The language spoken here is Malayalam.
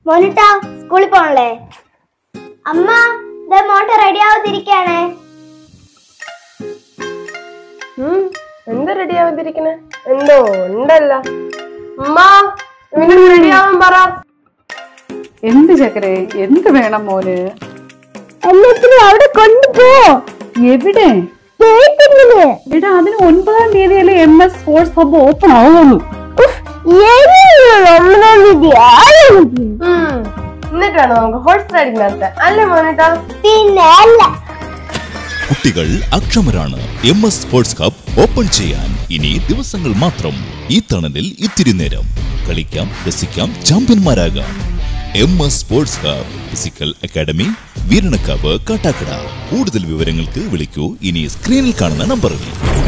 മോനിട്ടാ സ്കൂളിൽ പോണല്ലേ അമ്മ ദേ മോട്ടർ റെഡി ആവാതിരിക്കാണേ ഉം, എന്താ റെഡി ആവാതിരിക്കണേ എന്തോ ഉണ്ടല്ല ഉമ്മ ഇവന് റെഡി ആവാൻ പറ എന്ത് ചക്കരെ എന്ത് വേണം മോന് എല്ലാത്തിനും അവിടെ കൊണ്ടുപോ എവിടെ കേട്ടില്ലേ എടാ അതിന് ഒൻപതാം തീയതിയല്ലേ M S sports hub open ആവുള്ളൂ ഒമ്പതാം തീയതി ആരും ഉം, എന്നിട്ട് വേണം നമുക്ക് ഹോഴ്സ് റൈഡിങ് നടത്താൻ അല്ലേ മോനിട്ടാ പിന്നെ അല്ല കുട്ടികൾ അക്ഷമരാണ് M S sports hub open ചെയ്യാൻ ഇനി ദിവസങ്ങൾ മാത്രം ഈ തണലിൽ ഇത്തിരി നേരം കളിക്കാം രസിക്കാം ചാമ്പ്യന്മാരാകാം M S sports hub physical academy Veeranakavu Kattakada കൂടുതൽ വിവരങ്ങൾക്ക് വിളിക്കൂ ഇനി സ്ക്രീനിൽ കാണുന്ന നമ്പറിൽ